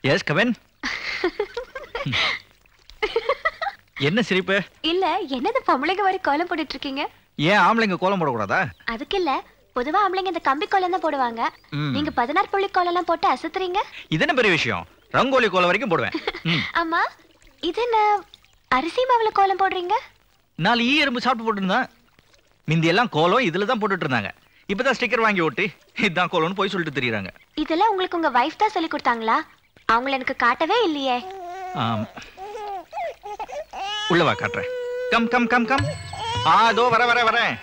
S கவன் என்ன சிரிப்பு இல்ல என்னது பொம்பளைங்க வரை கோலம் போட்டுட்டு இருக்கீங்க ஏன் ஆம்பளைங்க கோலம் போடக்கூடாதா அதுக்கு இல்ல பொதுவா ஆம்பளைங்க இந்த கம்பி கோலம் தான் போடுவாங்க ம். நீங்க பதினாறு புள்ளி கோலம் எல்லாம் போட்டு அசத்துறீங்க இது என்ன பெரிய விஷயம் ரங்கோலி கோலம் வரைக்கும் போடுவேன் ம். ஆமா இது என்ன அரிசி மாவுல கோலம் போடுறீங்க நாலு ஈ எறும்பு சாப்பிட்டு போட்டுருந்தான் மிந்தி எல்லாம் கோலம் இதுல தான் போட்டுட்டு இருந்தாங்க இப்பதான் ஸ்டிக்கர் வாங்கி ஓட்டி இதுதான் கோலம்னு போய் சொல்லிட்டு தெரியுறாங்க இதெல்லாம் உங்களுக்கு உங்க வைஃப் தான் சொல்லி கொடுத்தாங்களா அவங்கள எனக்கு காட்டவே இல்லையே ஆம். உள்ள வா காட்டுறேன் கம் கம் கம் கம் ஆ அதோ வர வர வரேன்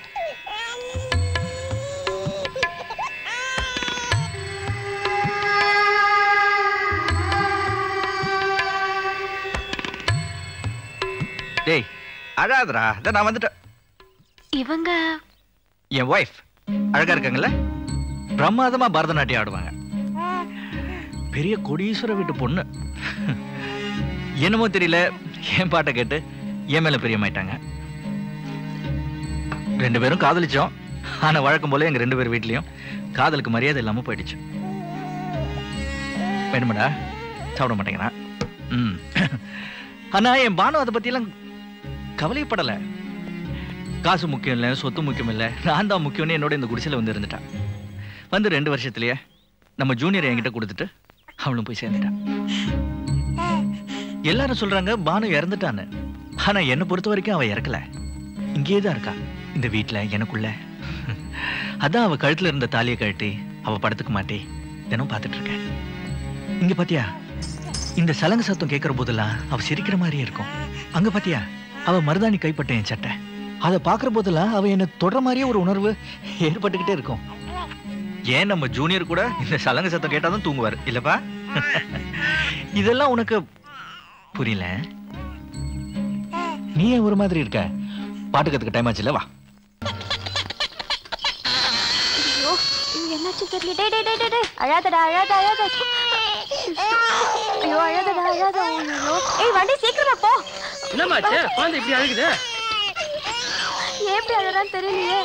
டேய் அழாதடா இதை நான் வந்துட்டேன் இவங்க என் ஒய்ஃப் அழகா இருக்காங்கல்ல பிரமாதமா பரதநாட்டியம் ஆடுவாங்க பெரிய கொடீஸ்வர வீட்டு பொண்ணு என்னமோ தெரியல என் பாட்டை கேட்டு என் மேல பிரியமாயிட்டாங்க ரெண்டு பேரும் காதலிச்சோம் ஆனா வழக்கம் போல எங்க ரெண்டு பேர் வீட்லயும் காதலுக்கு மரியாதை இல்லாம போயிடுச்சு வேணுமாடா சாப்பிட மாட்டேங்கிறான் ம் ஆனா என் பானு அதை பத்தியெல்லாம் கவலைப்படலை காசு முக்கியம் இல்லை சொத்து முக்கியம் இல்லை நான் தான் முக்கியம்னு என்னோட இந்த குடிசையில் வந்து இருந்துட்டான் வந்து ரெண்டு வருஷத்துலயே நம்ம ஜூனியர் என்கிட்ட கொடுத்துட்டு அவளும் போய் சேர்ந்துட்டான் எல்லாரும் சொல்றாங்க பானு இறந்துட்டான்னு ஆனா என்னை பொறுத்த வரைக்கும் அவ இறக்கல இங்கேயே தான் இருக்கா இந்த வீட்ல எனக்குள்ள அதான் அவ கழுத்துல இருந்த தாலியை கழட்டி அவ படத்துக்கு மாட்டி தினம் பார்த்துட்டு இருக்கேன் இங்க பாத்தியா இந்த சலங்க சத்தம் கேட்கிற போதெல்லாம் அவ சிரிக்கிற மாதிரியே இருக்கும் அங்க பாத்தியா அவ மருதாணி கைப்பட்ட என் சட்டை அதை பார்க்குற போதெல்லாம் அவ என்ன தொடர மாதிரியே ஒரு உணர்வு ஏற்பட்டுக்கிட்டே இருக்கும் ஏன் நம்ம ஜூனியர் கூட இந்த சலங்க சத்தம் கேட்டாதான் தூங்குவார் இல்லப்பா இதெல்லாம் உனக்கு புரியல நீ ஏன் ஒரு மாதிரி இருக்க பாட்டு கத்துக்க டைம் ஆச்சுல வா ஐயோ இங்க என்னாச்சு தெரியல டேய் டேய் டேய், டேய் டேய் அழாதடா அழாத அழாத ஐயோ அழாதடா அழாத ஐயோ ஏய் வண்டி சீக்கிரமா போ என்னமாச்சு குழந்தை இப்படி அழுகுது ஏன் இப்படி அழறான்னு தெரியலையே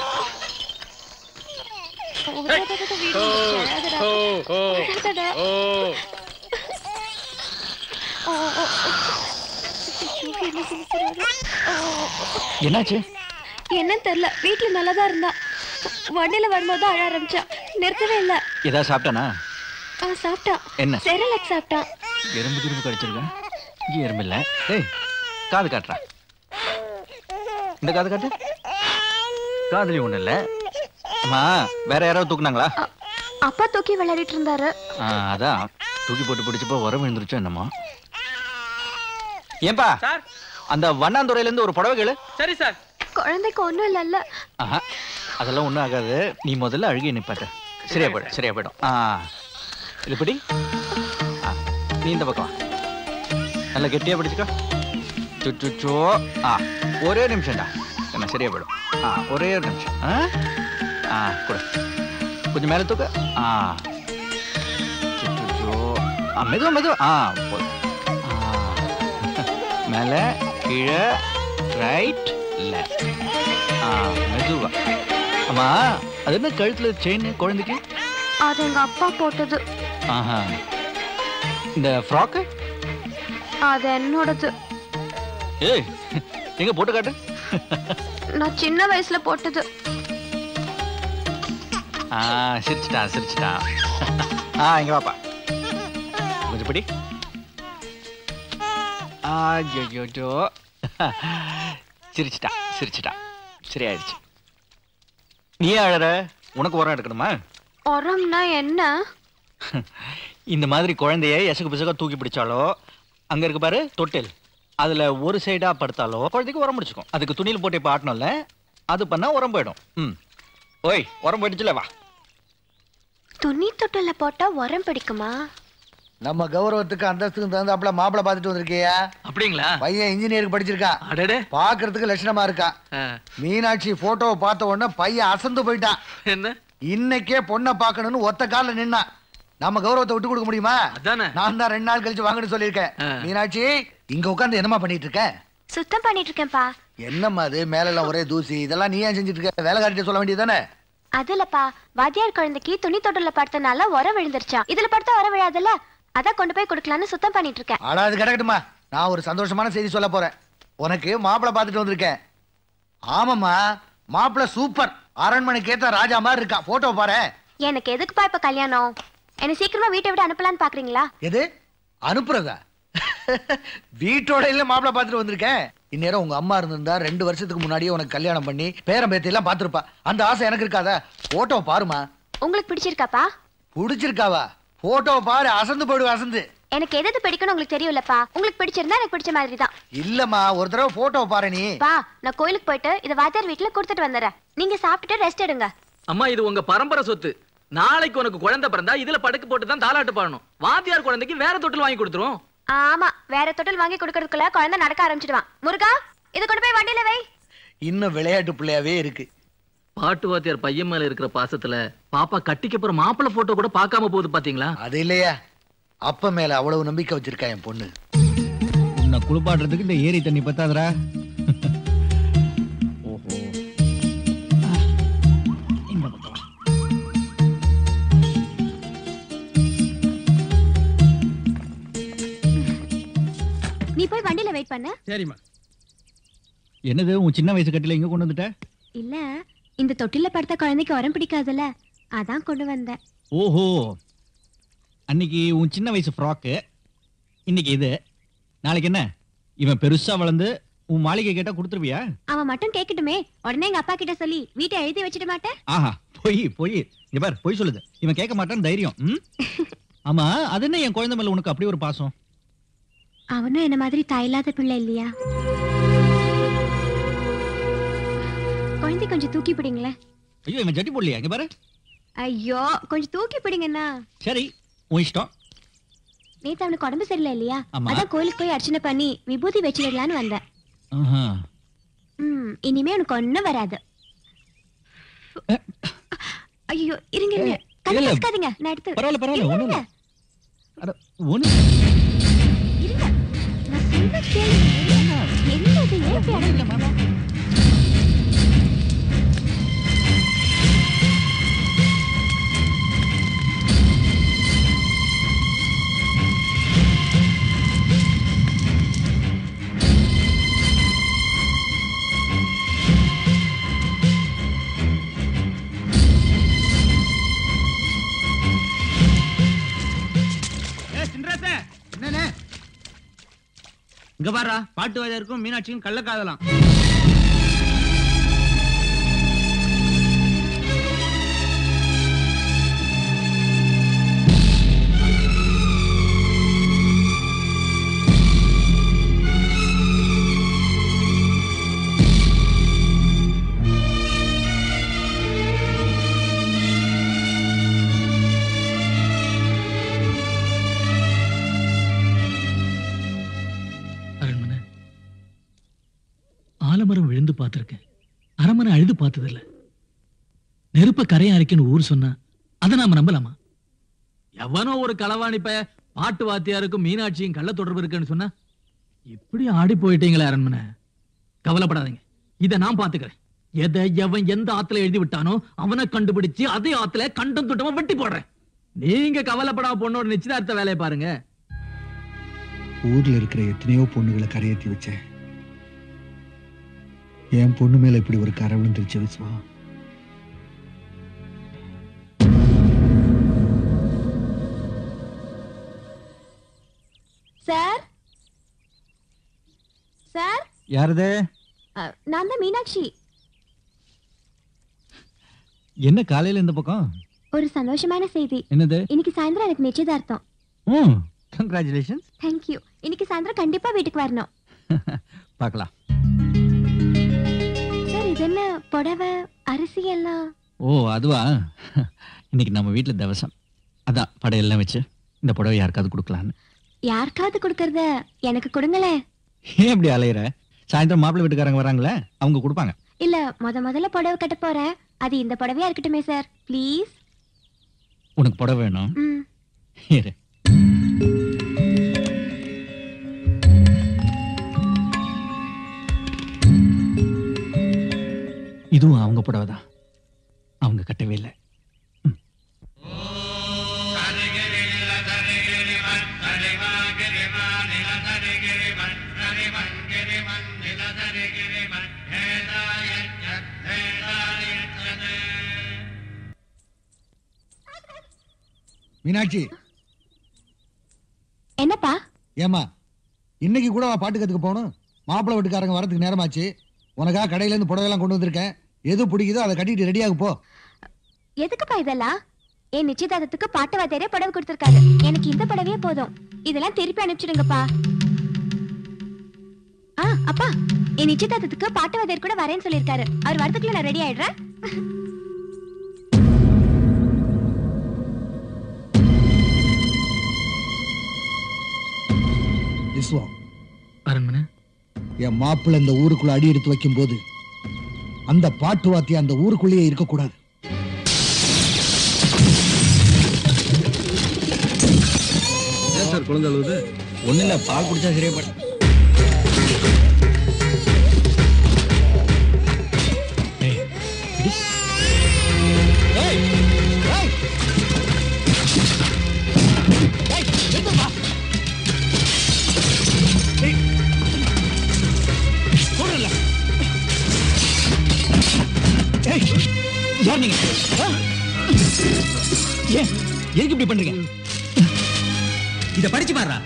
ஓ, டேய், டேய், டேய், வீடு வந்துருச்சு, அழாதடா. ஓ ஓ அழாதடா. ஓ ஓ, ஓ, ஓ. ஐயோ, என்ன சிரிக்கிறாரு? ஓ, ஓ, ஓ. என்னாச்சு என்னன்னு தெரியல வீட்டுல நல்லாதான் இருந்தா வண்டியில வரும்போது தான் அழ ஆரம்பிச்சா நிறுத்தவே இல்ல ஏதாவது சாப்பிட்டானா ஆ சாப்பிட்டான் என்ன செரலக் சாப்பிட்டான் எறும்பு திரும்பு கடிச்சிருக்கேன் இங்கே எறும்பு இல்லை ஏய் காது காட்டுறா இந்த காது காட்டு காதுலி ஒண்ணு இல்ல அம்மா வேற யாராவது தூக்குனாங்களா அ- அப்பா தூக்கி விளையாடிட்டு இருந்தாரு ஆ, அதான் தூக்கி போட்டு பிடிச்சப்போ உரம் விழுந்துருச்சோ என்னமோ ஏன்பா சார் அந்த வண்ணாந்துறையில இருந்து ஒரு புடவை கேளு சரி சார் குழந்தைக்கு ஒண்ணும் இல்லல்ல ஆஹா அதெல்லாம் ஒண்ணும் ஆகாது நீ முதல்ல அழுகி நிப்பாட்டு சரியா போயிடும் சரியா போயிடும் ஆ இது பிடி ஆ, நீ இந்த பக்கம் வா. நல்லா கெட்டியா பிடிச்சுக்கோ சுச்சுச்சோ ஆ ஒரே நிமிஷம்டா என்ன சரியா போயிடும் ஆ ஒரே ஒரு நிமிஷம் ஆ ஆ கொடு கொஞ்சம் மேலே தூக்க ஆ சுச்சுச்சோ ஆ மெதுவா மெதுவா ஆ போதும் ஆ மேலே கீழே ரைட் லெஃப்ட் ஆ மெதுவா அம்மா அது என்ன கழுத்துல செயின் குழந்தைக்கு அது எங்க அப்பா போட்டது ஆஹா இந்த ஃப்ராக்கு அது என்னோடது ஏய் எங்க போட்டு காட்டு நான் சின்ன வயசுல போட்டது ஆ சிரிச்சிட்டான் சிரிச்சிட்டான் ஆ இங்க வாப்பா கொஞ்சம் பிடி ஆ ஜோ சிரிச்சிட்டான் சிரிச்சிட்டான் சரியாயிடுச்சு நீ ஏன் அழற உனக்கு உரம் எடுக்கணுமா உரம்னா என்ன இந்த மாதிரி குழந்தைய எசகு பிசகா தூக்கி பிடிச்சாலோ அங்க இருக்கு பாரு தொட்டில் அதுல ஒரு சைடா படுத்தாலோ குழந்தைக்கு உரம் பிடிச்சிக்கும் அதுக்கு துணியில் போட்டு இப்ப ஆட்டணும்ல அது பண்ணா உரம் போயிடும் ம் ஓய் உரம் போயிடுச்சுல வா துணி தொட்டில போட்டா உரம் பிடிக்குமா நம்ம கௌரவத்துக்கு அந்தஸ்துக்கு தகுந்தாப்புல மாப்பிளை பார்த்துட்டு வந்திருக்கியா அப்படிங்களா பையன் இன்ஜினியருக்கு படிச்சிருக்கான் அடடே பாக்குறதுக்கு லட்சணமா இருக்கான் மீனாட்சி போட்டோவை பார்த்த உடனே பையன் அசந்து போயிட்டான் என்ன இன்னைக்கே பொண்ணை பார்க்கணும்னு ஒத்த கால்ல நின்னான் நம்ம கௌரவத்தை விட்டு கொடுக்க முடியுமா அதானே. நான் தான் ரெண்டு நாள் கழிச்சு வாங்கன்னு சொல்லியிருக்கேன் ஆ. மீனாட்சி இங்க உட்கார்ந்து என்னமா பண்ணிட்டு இருக்க சுத்தம் பண்ணிட்டு இருக்கேன்ப்பா என்னம்மா அது மேல எல்லாம் ஒரே தூசி இதெல்லாம் நீ ஏன் செஞ்சுட்டு இருக்க வேலைக்காரிட்ட சொல்ல வேண்டியதானே அது இல்லப்பா வாத்தியார் குழந்தைக்கு துணி தொட்டில படுத்தனால உரம் விழுந்துருச்சான் இதுல படுத்தா உரம் விழாதுல்ல அதான் கொண்டு போய் கொடுக்கலான்னு சுத்தம் பண்ணிட்டு இருக்கேன் ஆனா அது கிடக்கட்டுமா நான் ஒரு சந்தோஷமான செய்தி சொல்ல போறேன் உனக்கு மாப்பிளை பார்த்துட்டு வந்திருக்கேன் ஆமாம்மா மாப்பிளை சூப்பர் அரண்மனைக்கு ஏத்த ராஜா மாதிரி இருக்கான் போட்டோ பாரு எனக்கு எதுக்குப்பா இப்ப கல்யாணம் என்ன சீக்கிரமா வீட்டை விட்டு அனுப்பலான்னு பாக்குறீங்களா எது அனுப்புறதா வீட்டோட இல்ல மாப்பிளை பார்த்துட்டு வந்திருக்கேன் இந்நேரம் உங்க அம்மா இருந்திருந்தா ரெண்டு வருஷத்துக்கு முன்னாடியே உனக்கு கல்யாணம் பண்ணி பேரன் பேத்தி எல்லாம் பார்த்திருப்பா அந்த ஆசை எனக்கு இருக்காதா போட்டோ பாருமா உங்களுக்கு பிடிச்சிருக்காப்பா பிடிச்சிருக்காவா போட்டோ பாரு அசந்து போயிடு அசந்து எனக்கு எது எது பிடிக்கும்னு உங்களுக்கு தெரியும்லப்பா உங்களுக்கு பிடிச்சிருந்தா எனக்கு பிடிச்ச மாதிரி தான் இல்லம்மா ஒரு தடவை போட்டோ பாரு நீ பா நான் கோயிலுக்கு போயிட்டு இதை வாத்தியார் வீட்டுல கொடுத்துட்டு வந்துடுறேன் நீங்க சாப்பிட்டுட்டு ரெஸ்ட் எடுங்க அம்மா இது உங்க பரம்பரை சொத்து நாளைக்கு உனக்கு குழந்தை பிறந்தா இதுல படுக்க போட்டு தான் தாலாட்டு பாடணும் வாத்தியார் குழந்தைக்கு வேற தொட்டில் வாங்கி கொடுத்துரும் ஆமா வேற தொட்டில் வாங்கி கொடுக்கறதுக்குள்ள குழந்தை நடக்க ஆரம்பிச்சிடுவான் முருகா இதை கொண்டு போய் வண்டியில வை இன்னும் விளையாட்டு பிள்ளையாவே இருக்கு பாட்டு வாத்தியார் பையன் மேல இருக்கிற பாசத்துல பாப்பா கட்டிக்க போற மாப்பிள்ளை போட்டோ கூட பார்க்காம போகுது பாத்தீங்களா அது இல்லையா அப்ப மேல அவ்வளவு நம்பிக்கை வச்சிருக்கா என் பொண்ணு உன்னை குளிப்பாட்டுறதுக்கு இந்த ஏரி தண்ணி பத்தாதுடா ஓஹோ இந்த பக்கம் வா. நீ போய் வண்டியில வெயிட் பண்ண சரிம்மா என்னது உன் சின்ன வயசு கட்டில இங்க கொண்டு வந்துட்ட இல்ல இந்த தொட்டில படுத்த குழந்தைக்கு உரம் பிடிக்காதுல்ல அதான் கொண்டு வந்தேன் ஓஹோ அன்னைக்கு உன் சின்ன வயசு ஃப்ராக்கு இன்னைக்கு இது நாளைக்கு என்ன இவன் பெருசா வளர்ந்து உன் மாளிகை கேட்டா கொடுத்துருவியா அவன் மட்டும் கேக்கட்டுமே உடனே எங்க அப்பா கிட்ட சொல்லி வீட்டை எழுதி வச்சிட மாட்டேன் ஆஹா பொய் பொய் இங்க பார் பொய் சொல்லுது இவன் கேட்க மாட்டான்னு தைரியம் ம்? ஆமா அது என்ன என் குழந்தை மேல உனக்கு அப்படி ஒரு பாசம் அவனும் என்ன மாதிரி தாயில்லாத பிள்ளை இல்லையா குழந்தை கொஞ்சம் தூக்கி பிடிங்களேன் ஐயோ இவன் ஜட்டி போடலையா இங்க பாரு ஐயோ கொஞ்சம் தூக்கி பிடிங்கண்ணா சரி உன் இஷ்டம் நேத்து அவனுக்கு உடம்பு சரியில்லை இல்லையா ஆமா. அதான் கோயிலுக்கு போய் அர்ச்சனை பண்ணி விபூதி வச்சிடலான்னு வந்தேன் ஆஹா. ம் இனிமே உனக்கு ஒண்ணும் வராது ஐயோ இருங்க இருங்க கதை இல்ல. பேசாதீங்க நான் எடுத்து பரவாயில்ல பரவாயில்ல ஒண்ணும் இல்ல அட, ஒண்ணும் இருங்க நான் சொல்றத கேளுங்க என்னது ஏன் இப்படி அடம் பிடிக்கிறீங்க? என்னண்ணே இங்க பாரு பாட்டு வாஜருக்கும் மீனாட்சிக்கும் கள்ளக்காதலாம் அரண்மனை ஆலமரம் விழுந்து பார்த்திருக்கேன் அரண்மனை அழுது பார்த்ததில்ல நெருப்ப கரையா இருக்கேன்னு ஊர் சொன்னா அதை நாம நம்பலாமா எவனோ ஒரு களவாணி பய பாட்டு வாத்தியாருக்கும் மீனாட்சியும் கள்ள தொடர்பு இருக்குன்னு சொன்னா இப்படி ஆடி போயிட்டீங்களே அரண்மனை கவலைப்படாதீங்க இதை நான் பாத்துக்கிறேன் எதை எவன் எந்த ஆத்துல எழுதி விட்டானோ அவனை கண்டுபிடிச்சு அதே ஆத்துல கண்டம் துட்டமா வெட்டி போடுறேன் நீங்க கவலைப்படாம பொண்ணோட நிச்சயதார்த்த வேலையை பாருங்க ஊர்ல இருக்கிற எத்தனையோ பொண்ணுகளை கரையேத்தி வச்சேன் என் பொண்ணு மேல இப்படி ஒரு கரை விழுந்துருச்சு விஸ்வா சார் சார் யாரது அ, நான் தான் மீனாட்சி என்ன காலையில இந்த பக்கம் ஒரு சந்தோஷமான செய்தி என்னது இன்னைக்கு சாயந்தரம் எனக்கு நிச்சயதார்த்தம் ம் கங்க்ராச்சுலேஷன்ஸ் தேங்க்யூ இன்னைக்கு சாயந்தரம் கண்டிப்பா வீட்டுக்கு வரணும் பார்க்கலாம் சார் இது என்ன புடவை அரிசி எல்லாம் ஓ அதுவா இன்னைக்கு நம்ம வீட்ல தவசம் அதான் படையெல்லாம் வச்சு இந்த புடவை யாருக்காவது கொடுக்கலான்னு யாருக்காவது கொடுக்கறத எனக்கு கொடுங்களேன் ஏன் இப்படி அலையிற சாயந்தரம் மாப்பிள்ளை வீட்டுக்காரங்க வராங்களே அவங்க கொடுப்பாங்க இல்ல முத முதல்ல புடவை கட்ட போறேன் அது இந்த புடவையா இருக்கட்டுமே சார் ப்ளீஸ் உனக்கு புடவை வேணும் ம் இரு இதுவும் அவங்க புடவை தான் அவங்க கட்டவே இல்லை ம். மீனாட்சி என்னப்பா ஏமா இன்னைக்கு கூட அவ பாட்டு கத்துக்க போகணும் மாப்பிள்ளை வீட்டுக்காரங்க வரதுக்கு நேரமாச்சு உனக்காக கடையில இருந்து புடவைலாம் கொண்டு வந்திருக்கேன் எது பிடிக்குதோ அதை கட்டிட்டு ரெடியாக போ எதுக்குப்பா இதெல்லாம் என் நிச்சயதார்த்தத்துக்கு பாட்டு வாத்தியாரே புடவை கொடுத்திருக்காரு எனக்கு இந்த புடவையே போதும் இதெல்லாம் திருப்பி அனுப்பிச்சிடுங்கப்பா ஆ அப்பா என் நிச்சயதார்த்தத்துக்கு பாட்டு வாத்தியார் கூட வரேன்னு சொல்லியிருக்காரு அவர் வரதுக்குள்ள நான் ரெடி ஆயிடுறேன் விஸ்வம் அரண்மனை என் மாப்பிள்ளை இந்த ஊருக்குள்ள அடி எடுத்து வைக்கும்போது அந்த பாட்டு வாத்தியம் அந்த ஊருக்குள்ளேயே இருக்கக்கூடாது சார் குழந்தை அழுவுது ஒன்றும் இல்லை பால் குடிச்சா சரியா போயிடும் ஏய், இடி. ஏய், ஏய். ஏய், நிறுத்துப்பா. ஏய். போடுறல. ஏய், யார் நீங்க ஆ? ஏன் எதுக்கு இப்படி பண்றீங்க இத படிச்சு பாருடா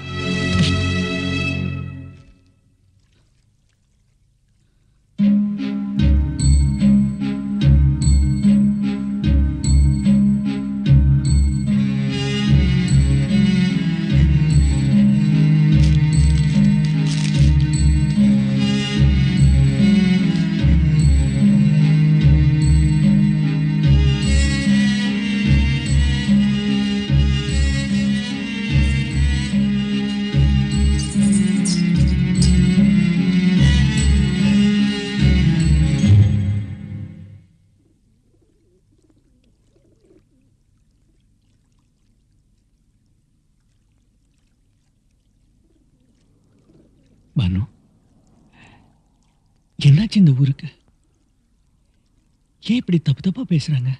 பானு என்னாச்சு இந்த ஊருக்கு ஏன் இப்படி தப்பு தப்பா பேசுறாங்க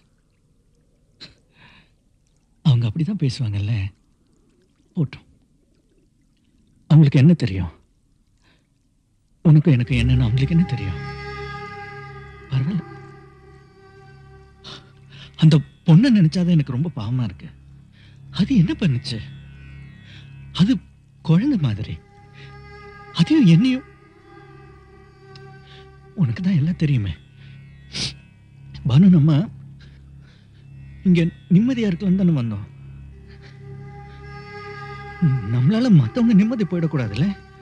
அவங்க அப்படிதான் பேசுவாங்கல்ல போட்டும் அவங்களுக்கு என்ன தெரியும் உனக்கும் எனக்கு என்னன்னு அவங்களுக்கு என்ன தெரியும் பரவாயில்ல அந்த பொண்ணை நினைச்சாதான் எனக்கு ரொம்ப பாவமா இருக்கு அது என்ன பண்ணுச்சு அது குழந்தை மாதிரி அதையும் என்னையும் உனக்கு தான் எல்லாம் தெரியுமே பானு நம்ம இங்க நிம்மதியா இருக்கலாம் தானே வந்தோம் நம்மளால மத்தவங்க நிம்மதி போயிடக்கூடாதுல்ல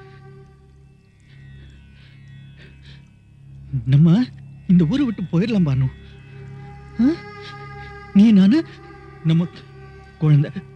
நம்ம இந்த ஊரை விட்டு போயிடலாம் பானு ஆ? நீ நானு நம்ம குழந்தை